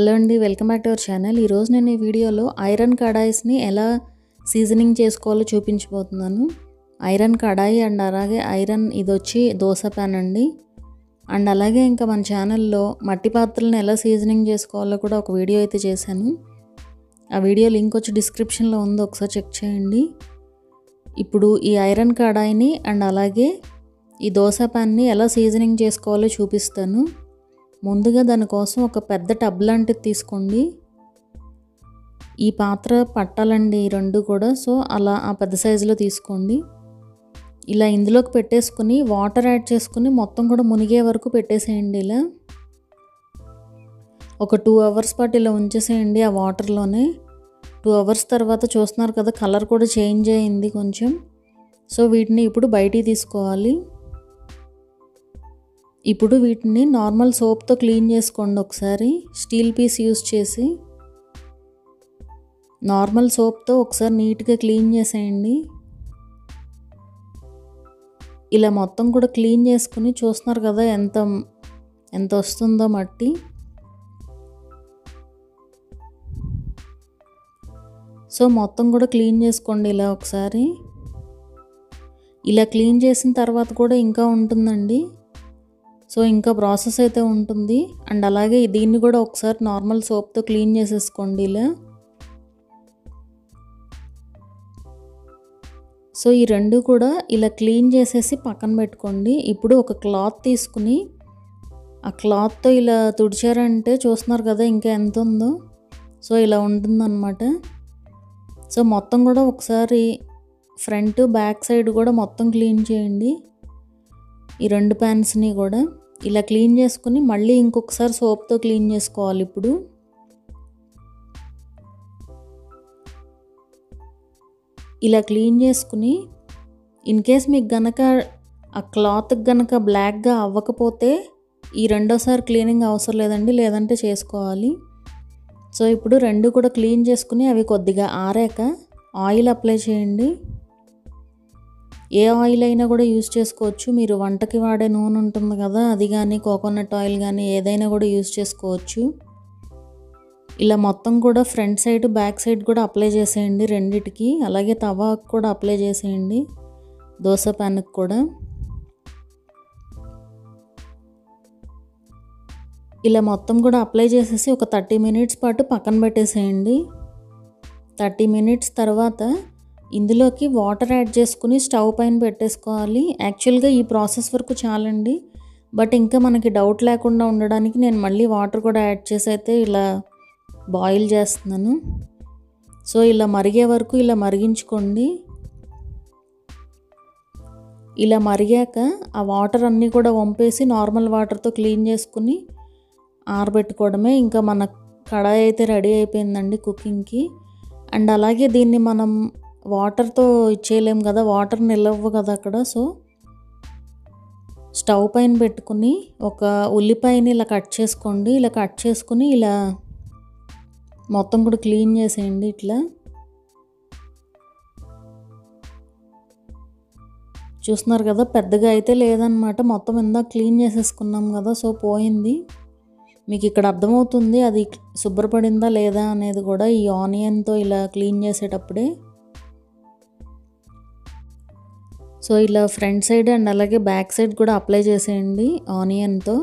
hello అండి welcome back to our channel ఈరోజు నేను ఈ వీడియోలో ఐరన్ కడాయిస్ని ఎలా సీజనింగ్ చేసుకోవాలో చూపించబోతున్నాను ఐరన్ కడాయి అండ్ అలాగే ఐరన్ ఇది వచ్చి దోశ ప్యాన్ అండి అండ్ అలాగే ఇంకా మన ఛానల్లో మట్టి పాత్రలను ఎలా సీజనింగ్ చేసుకోవాలో కూడా ఒక వీడియో అయితే చేశాను ఆ వీడియో లింక్ వచ్చి డిస్క్రిప్షన్లో ఉంది ఒకసారి చెక్ చేయండి ఇప్పుడు ఈ ఐరన్ కడాయిని అండ్ అలాగే ఈ దోశ ప్యాన్ని ఎలా సీజనింగ్ చేసుకోవాలో చూపిస్తాను ముందుగా దానికోసం ఒక పెద్ద టబ్ లాంటిది తీసుకోండి ఈ పాత్ర పట్టాలండి ఈ రెండు కూడా సో అలా ఆ పెద్ద సైజులో తీసుకోండి ఇలా ఇందులోకి పెట్టేసుకుని వాటర్ యాడ్ చేసుకుని మొత్తం కూడా మునిగే వరకు పెట్టేసేయండి ఇలా ఒక టూ అవర్స్ పాటు ఇలా ఉంచేసేయండి ఆ వాటర్లోనే టూ అవర్స్ తర్వాత చూస్తున్నారు కదా కలర్ కూడా చేంజ్ అయింది కొంచెం సో వీటిని ఇప్పుడు బయటికి తీసుకోవాలి ఇప్పుడు వీటిని నార్మల్ సోప్తో క్లీన్ చేసుకోండి ఒకసారి స్టీల్ పీస్ యూస్ చేసి నార్మల్ సోప్తో ఒకసారి నీట్గా క్లీన్ చేసేయండి ఇలా మొత్తం కూడా క్లీన్ చేసుకుని చూస్తున్నారు కదా ఎంత ఎంత వస్తుందో మట్టి సో మొత్తం కూడా క్లీన్ చేసుకోండి ఇలా ఒకసారి ఇలా క్లీన్ చేసిన తర్వాత కూడా ఇంకా ఉంటుందండి సో ఇంకా ప్రాసెస్ అయితే ఉంటుంది అండ్ అలాగే దీన్ని కూడా ఒకసారి నార్మల్ సోప్తో క్లీన్ చేసేసుకోండి ఇలా సో ఈ రెండు కూడా ఇలా క్లీన్ చేసేసి పక్కన పెట్టుకోండి ఇప్పుడు ఒక క్లాత్ తీసుకుని ఆ క్లాత్తో ఇలా తుడిచారంటే చూస్తున్నారు కదా ఇంకా ఎంత ఉందో సో ఇలా ఉంటుందన్నమాట సో మొత్తం కూడా ఒకసారి ఫ్రంట్ బ్యాక్ సైడ్ కూడా మొత్తం క్లీన్ చేయండి ఈ రెండు ప్యాన్స్ని కూడా ఇలా క్లీన్ చేసుకుని మళ్ళీ ఇంకొకసారి సోప్తో క్లీన్ చేసుకోవాలి ఇప్పుడు ఇలా క్లీన్ చేసుకుని ఇన్ కేస్ మీకు గనక ఆ క్లాత్ గనక బ్లాక్గా అవ్వకపోతే ఈ రెండోసారి క్లీనింగ్ అవసరం లేదండి లేదంటే చేసుకోవాలి సో ఇప్పుడు రెండు కూడా క్లీన్ చేసుకుని అవి కొద్దిగా ఆరాక ఆయిల్ అప్లై చేయండి ఏ ఆయిల్ అయినా కూడా యూస్ చేసుకోవచ్చు మీరు వంటకి వాడే నూనె ఉంటుంది కదా అది కానీ కోకోనట్ ఆయిల్ కానీ ఏదైనా కూడా యూస్ చేసుకోవచ్చు ఇలా మొత్తం కూడా ఫ్రంట్ సైడ్ బ్యాక్ సైడ్ కూడా అప్లై చేసేయండి రెండిటికి అలాగే తవాకు కూడా అప్లై చేసేయండి దోశ ప్యాన్కి కూడా ఇలా మొత్తం కూడా అప్లై చేసేసి ఒక థర్టీ మినిట్స్ పాటు పక్కన పెట్టేసేయండి థర్టీ మినిట్స్ తర్వాత ఇందులోకి వాటర్ యాడ్ చేసుకుని స్టవ్ పైన పెట్టేసుకోవాలి యాక్చువల్గా ఈ ప్రాసెస్ వరకు చాలండి బట్ ఇంకా మనకి డౌట్ లేకుండా ఉండడానికి నేను మళ్ళీ వాటర్ కూడా యాడ్ చేసి అయితే ఇలా బాయిల్ చేస్తున్నాను సో ఇలా మరిగే వరకు ఇలా మరిగించుకోండి ఇలా మరిగాక ఆ వాటర్ అన్నీ కూడా వంపేసి నార్మల్ వాటర్తో క్లీన్ చేసుకుని ఆరబెట్టుకోవడమే ఇంకా మన కడాయి అయితే రెడీ అయిపోయిందండి కుకింగ్కి అండ్ అలాగే దీన్ని మనం వాటర్తో ఇచ్చేయలేం కదా వాటర్ నిలవ్వు కదా అక్కడ సో స్టవ్ పైన పెట్టుకుని ఒక ఉల్లిపాయని ఇలా కట్ చేసుకోండి ఇలా కట్ చేసుకుని ఇలా మొత్తం కూడా క్లీన్ చేసేయండి ఇట్లా చూస్తున్నారు కదా పెద్దగా అయితే లేదనమాట మొత్తం ఇందాక క్లీన్ చేసేసుకున్నాం కదా సో పోయింది మీకు ఇక్కడ అర్థమవుతుంది అది శుభ్రపడిందా లేదా అనేది కూడా ఈ ఆనియన్తో ఇలా క్లీన్ చేసేటప్పుడే సో ఇలా ఫ్రంట్ సైడ్ అండ్ అలాగే బ్యాక్ సైడ్ కూడా అప్లై చేసేయండి ఆనియన్తో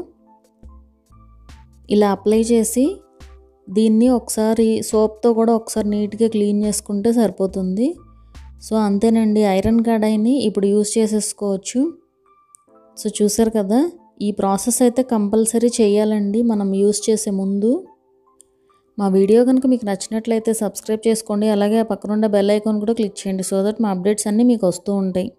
ఇలా అప్లై చేసి దీన్ని ఒకసారి సోప్తో కూడా ఒకసారి నీట్గా క్లీన్ చేసుకుంటే సరిపోతుంది సో అంతేనండి ఐరన్ కడాయిని ఇప్పుడు యూస్ చేసేసుకోవచ్చు సో చూసారు కదా ఈ ప్రాసెస్ అయితే కంపల్సరీ చేయాలండి మనం యూస్ చేసే ముందు మా వీడియో కనుక మీకు నచ్చినట్లయితే సబ్స్క్రైబ్ చేసుకోండి అలాగే ఆ పక్కనుండే బెల్ ఐకాన్ కూడా క్లిక్ చేయండి సో దట్ మా అప్డేట్స్ అన్నీ మీకు వస్తూ ఉంటాయి